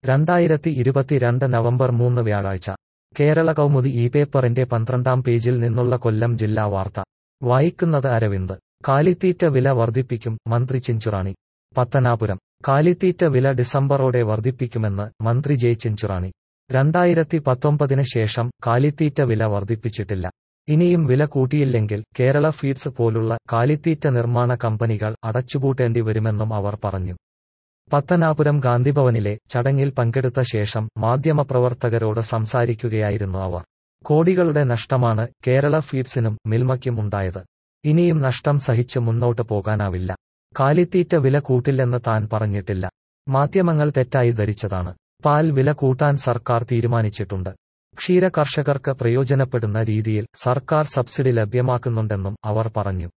രണ്ടായിരത്തി ഇരുപത്തിരണ്ട് നവംബർ മൂന്ന് വ്യാഴാഴ്ച കേരള കൗമുദി ഈ പേപ്പറിന്റെ പന്ത്രണ്ടാം പേജിൽ നിന്നുള്ള കൊല്ലം ജില്ലാ വാർത്ത വായിക്കുന്നത് അരവിന്ദ് കാലിത്തീറ്റ വില വർദ്ധിപ്പിക്കും മന്ത്രി ചിഞ്ചുറാണി പത്തനാപുരം കാലിത്തീറ്റ വില ഡിസംബറോടെ വർദ്ധിപ്പിക്കുമെന്ന് മന്ത്രി ജെ ചിഞ്ചുറാണി രണ്ടായിരത്തി പത്തൊമ്പതിന് ശേഷം കാലിത്തീറ്റ വില വർദ്ധിപ്പിച്ചിട്ടില്ല ഇനിയും വില കൂട്ടിയില്ലെങ്കിൽ കേരള ഫീഡ്സ് പോലുള്ള കാലിത്തീറ്റ നിർമ്മാണ കമ്പനികൾ അടച്ചുപൂട്ടേണ്ടി വരുമെന്നും അവർ പറഞ്ഞു പത്തനാപുരം ഗാന്ധിഭവനിലെ ചടങ്ങിൽ പങ്കെടുത്ത ശേഷം മാധ്യമപ്രവർത്തകരോട് സംസാരിക്കുകയായിരുന്നു അവർ കോടികളുടെ നഷ്ടമാണ് കേരള ഫീഡ്സിനും മിൽമയ്ക്കും ഉണ്ടായത് ഇനിയും നഷ്ടം സഹിച്ച് മുന്നോട്ട് പോകാനാവില്ല കാലിത്തീറ്റ വില കൂട്ടില്ലെന്ന് താൻ പറഞ്ഞിട്ടില്ല മാധ്യമങ്ങൾ തെറ്റായി ധരിച്ചതാണ് പാൽ വില കൂട്ടാൻ സർക്കാർ തീരുമാനിച്ചിട്ടുണ്ട് ക്ഷീര കർഷകർക്ക് പ്രയോജനപ്പെടുന്ന രീതിയിൽ സർക്കാർ സബ്സിഡി ലഭ്യമാക്കുന്നുണ്ടെന്നും അവർ പറഞ്ഞു